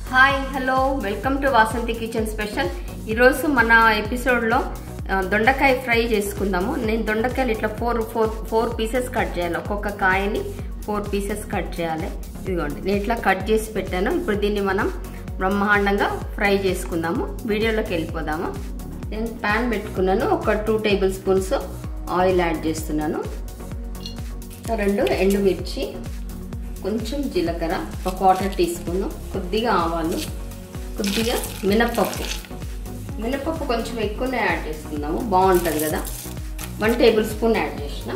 Hi hello welcome to Vasanthi kitchen special ఈరోజు మన ఎపిసోడ్లో ఆ, దొండకాయ ఫ్రై చేసుకుందాము నేను దొండకాయలు ఇట్లా four four four pieces cut చేయాలి ఒక్కొక్క కాయని ఫోర్ పీసెస్ కట్ చేయాలి ఇదిగోండి నేను ఇట్లా కట్ చేసి పెట్టాను ఇప్పుడు దీన్ని మనం బ్రహ్మాండంగా ఫ్రై చేసుకుందాము వీడియోలోకి వెళ్ళిపోదాము నేను ప్యాన్ పెట్టుకున్నాను ఒక two tablespoons oil add చేస్తున్నాను రెండు ఎండుమిర్చి కొంచెం జీలకర్ర ఒక క్వార్టర్ టీ స్పూన్ కొద్దిగా ఆవాలు కొద్దిగా మినపప్పు మినపప్పు కొంచెం ఎక్కువనే యాడ్ చేసుకుందాము బాగుంటుంది కదా వన్ టేబుల్ స్పూన్ యాడ్ చేసిన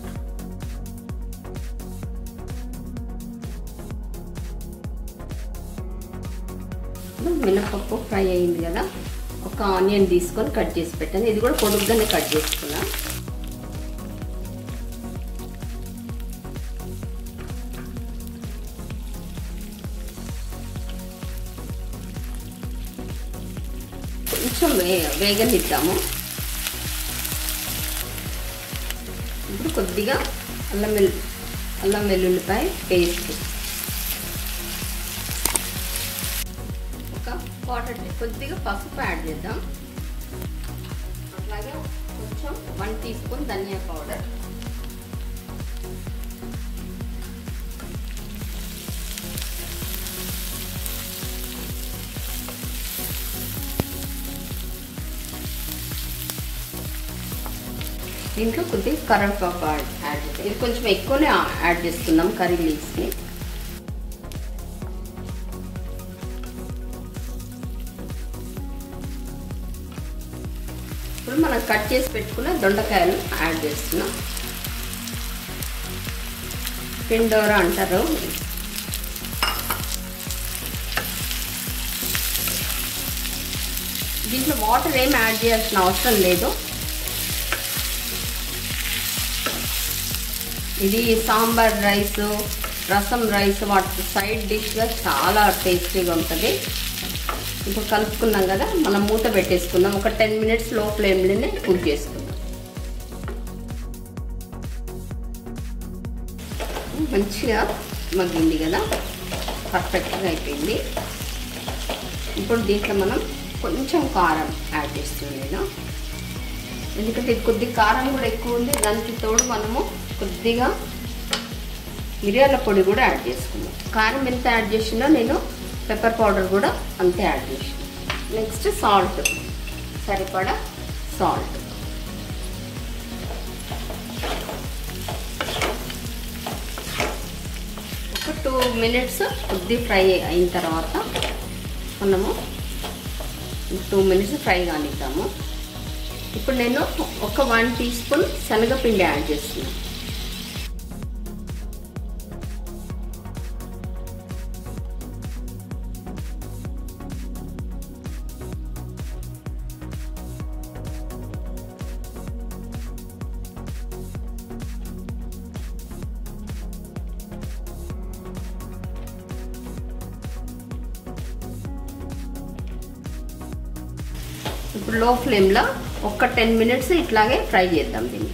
మినపప్పు ఫ్రై అయింది కదా ఒక ఆనియన్ తీసుకొని కట్ చేసి పెట్టాను ఇది కూడా పొడుగ్గానే కట్ చేసుకున్నా కొంచెం వే వేగనిద్దాము ఇప్పుడు కొద్దిగా అల్లం వెల్లు అల్లం వెల్లుల్లిపాయ పేస్ట్ ఒక వాటర్ కొద్దిగా పసుపు యాడ్ చేద్దాం అట్లాగే కొంచెం వన్ టీ స్పూన్ ధనియా పౌడర్ దీంట్లో కొద్దిగా కరివేపాకు యాడ్ చేస్తాం ఇది కొంచెం ఎక్కువనే యాడ్ చేస్తున్నాం కర్రీ లీవ్స్ని ఇప్పుడు మనం కట్ చేసి పెట్టుకున్న దొండకాయలు యాడ్ చేస్తున్నాం పిండోరా అంటారు దీంట్లో వాటర్ ఏం యాడ్ చేయాల్సిన అవసరం లేదు ఇది సాంబార్ రైస్ రసం రైస్ వాటి సైడ్ డిష్గా చాలా టేస్టీగా ఉంటుంది ఇప్పుడు కలుపుకున్నాం కదా మనం మూత పెట్టేసుకుందాం ఒక టెన్ మినిట్స్ లో ఫ్లేమ్లోనే కుక్ చేసుకుందాం మంచిగా మగ్గింది కదా పర్ఫెక్ట్గా అయిపోయింది ఇప్పుడు దీంట్లో మనం కొంచెం కారం యాడ్ చేస్తున్నాం నేను ఎందుకంటే ఇది కొద్దిగా కారం కూడా ఎక్కువ ఉంది దానికి తోడు మనము కొద్దిగా మిరియాల పొడి కూడా యాడ్ చేసుకున్నాం కారం ఎంత యాడ్ చేసినా నేను పెప్పర్ పౌడర్ కూడా అంతే యాడ్ చేసిన నెక్స్ట్ సాల్ట్ సరిపడా సాల్ట్ ఒక టూ మినిట్స్ కొద్ది ఫ్రై అయిన తర్వాత మనము టూ మినిట్స్ ఫ్రై కానిద్దాము ఇప్పుడు నేను ఒక వన్ టీ స్పూన్ శనగపిండి యాడ్ చేస్తున్నాను ఇప్పుడు లో ఫ్లేమ్లో ఒక టెన్ మినిట్స్ ఇట్లాగే ఫ్రై చేద్దాం దీన్ని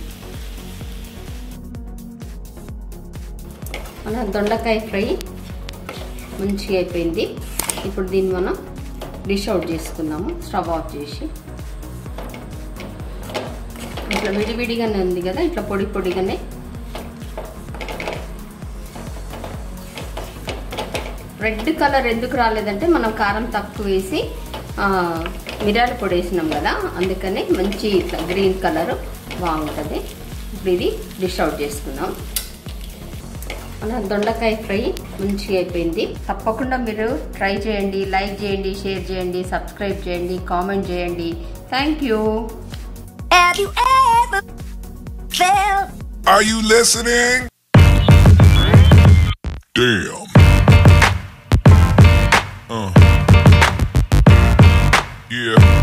మన దొండకాయ ఫ్రై మంచిగా అయిపోయింది ఇప్పుడు దీన్ని మనం డిష్ అవుట్ చేసుకుందాము స్టవ్ ఆఫ్ చేసి ఇట్లా విడివిడిగానే ఉంది కదా ఇట్లా పొడి పొడిగానే రెడ్ కలర్ ఎందుకు రాలేదంటే మనం కారం తక్కువ వేసి మిరియాల పొడి వేసినాం కదా అందుకని మంచి ఇట్లా గ్రీన్ కలర్ బాగుంటుంది ఇప్పుడు ఇది డిష్ అవుట్ చేసుకుందాం మన దొండకాయ ఫ్రై మంచిగా అయిపోయింది తప్పకుండా మీరు ట్రై చేయండి లైక్ చేయండి షేర్ చేయండి సబ్స్క్రైబ్ చేయండి కామెంట్ చేయండి thank you Have you ever felt Are you listening? Damn. Uh. Yeah.